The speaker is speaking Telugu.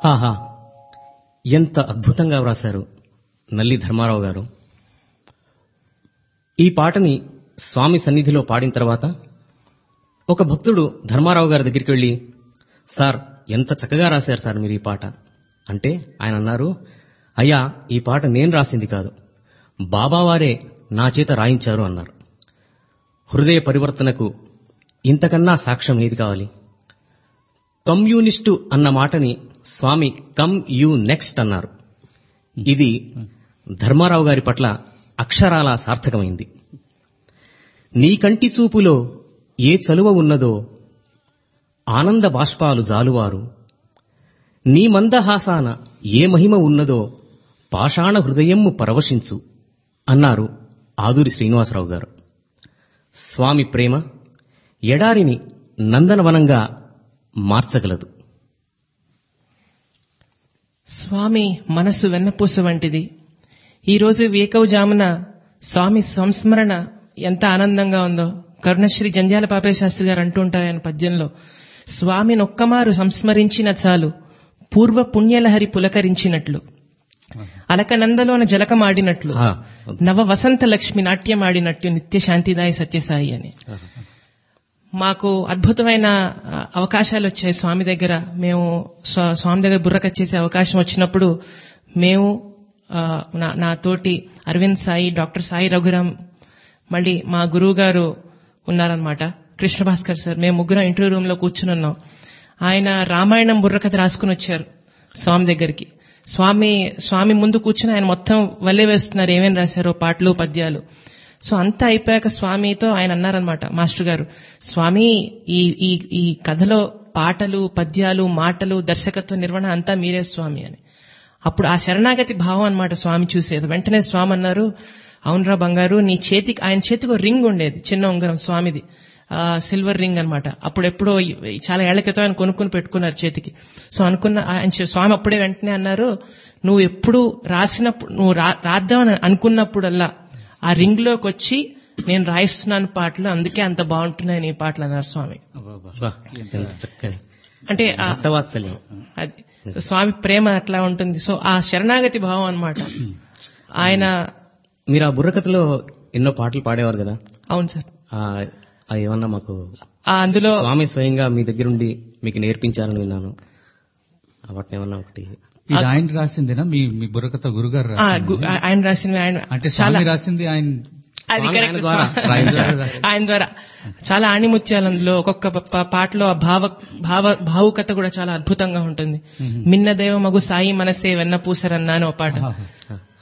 ఆహా ఎంత అద్భుతంగా వ్రాశారు నల్లి ధర్మారావు గారు ఈ పాటని స్వామి సన్నిధిలో పాడిన తర్వాత ఒక భక్తుడు ధర్మారావు గారి దగ్గరికి వెళ్ళి సార్ ఎంత చక్కగా రాశారు సార్ మీరు ఈ పాట అంటే ఆయన అన్నారు అయ్యా ఈ పాట నేను రాసింది కాదు బాబావారే నా చేత రాయించారు అన్నారు హృదయ పరివర్తనకు ఇంతకన్నా సాక్ష్యం ఏది కావాలి కమ్యూనిస్టు అన్న మాటని స్వామి కమ్ యూ నెక్స్ట్ అన్నారు ఇది ధర్మారావు గారి పట్ల అక్షరాల సార్థకమైంది నీ కంటి చూపులో ఏ చలువ ఉన్నదో ఆనంద బాష్పాలు జాలువారు నీ మందహాసాన ఏ మహిమ ఉన్నదో పాషాణ హృదయము పరవశించు అన్నారు ఆదూరి శ్రీనివాసరావు గారు స్వామి ప్రేమ ఎడారిని నందనవనంగా మార్చగలదు స్వామి మనసు వెన్నపూస వంటిది ఈరోజు వేకవజామున స్వామి సంస్మరణ ఎంత ఆనందంగా ఉందో కరుణశ్రీ జంధ్యాల పాపయ్య శాస్త్రి గారు అంటూ ఉంటారు ఆయన పద్యంలో స్వామిని ఒక్కమారు సంస్మరించిన చాలు పూర్వ పుణ్యలహరి పులకరించినట్లు అలకనందలోన జలకమాడినట్లు ఆ, నవ వసంత లక్ష్మి నాట్యమాడినట్టు నిత్య శాంతిదాయ సత్యసాయి అని మాకు అద్భుతమైన ఆ, అవకాశాలు వచ్చాయి స్వామి దగ్గర మేము స్వా- స్వామి దగ్గర బుర్రకచ్చేసే అవకాశం వచ్చినప్పుడు మేము ఆ, నా నా తోటి అరవింద్ సాయి డాక్టర్ సాయి రఘురామ్ మళ్ళీ మా గురువు గారు ఉన్నారనమాట కృష్ణ భాస్కర్ సార్ మేము ముగ్గురం ఇంటర్వ్యూ రూమ్ లో కూర్చుని ఉన్నాం ఆయన రామాయణం బుర్రకథ రాసుకుని వచ్చారు స్వామి దగ్గరికి స్వామి స్వామి ముందు కూర్చుని ఆయన మొత్తం వల్లే వేస్తున్నారు ఏమేం రాశారో పాటలు పద్యాలు సో అంతా అయిపోయాక స్వామితో ఆయన అన్నారనమాట మాస్టర్ గారు స్వామి ఈ ఈ ఈ కథలో పాటలు పద్యాలు మాటలు దర్శకత్వ నిర్వహణ అంతా మీరే స్వామి అని అప్పుడు ఆ శరణాగతి భావం అన్నమాట స్వామి చూసేది వెంటనే స్వామి అన్నారు అవునరా బంగారు నీ చేతికి ఆయన చేతికి ఒక రింగ్ ఉండేది చిన్న ఉంగరం స్వామిది ఆ, సిల్వర్ రింగ్ అన్నమాట అప్పుడు ఎప్పుడో ఈ- చాలా ఏళ్ల క్రితం ఆయన కొనుక్కుని పెట్టుకున్నారు చేతికి సో అనుకున్న ఆయన చే- స్వామి అప్పుడే వెంటనే అన్నారు నువ్వు ఎప్పుడు రాసినప్పుడు నువ్వు రా- రాద్దామని అనుకున్నప్పుడల్లా ఆ రింగ్ లోకి వచ్చి నేను రాయిస్తున్నాను పాటలు అందుకే అంత బాగుంటున్నాయి నీ పాటలు అన్నారు స్వామి వా, ఎంత చక్కని అంటే ఆ- భక్తవాత్సల్యం అది స్వామి ప్రేమ అట్లా ఉంటుంది సో ఆ శరణాగతి భావం అన్నమాట ఆయన మీరు ఆ బుర్రకథలో ఎన్నో పాటలు పాడేవారు కదా అవును సార్ ఆ, అది ఏమన్నా మాకు ఆ అందులో స్వామి స్వయంగా మీ దగ్గరుండి మీకు నేర్పించారని విన్నాను వాటిని ఏమన్నా ఒకటి ఇది ఆయన రాసిందేనా మీ మీ బుర్రకథ గురుగారు ఆ, రాసింది గు- ఆయన రాసిన ఆయన అంటే చాలా స్వామి రాసింది ఆయన అది స్వామి correct, ఆయన ద్వారా స్వామి- రాయించారు. ఆయన ద్వారా చాలా ఆణిముత్యాలు అందులో ఒక్కొక్క ప- ప- పాటలో ఆ భావ భావ భావుకత కూడా చాలా అద్భుతంగా ఉంటుంది మిన్న దేవ మగు సాయి మనసే వెన్న పూసరన్నా అని ఒక పాట ఆహా.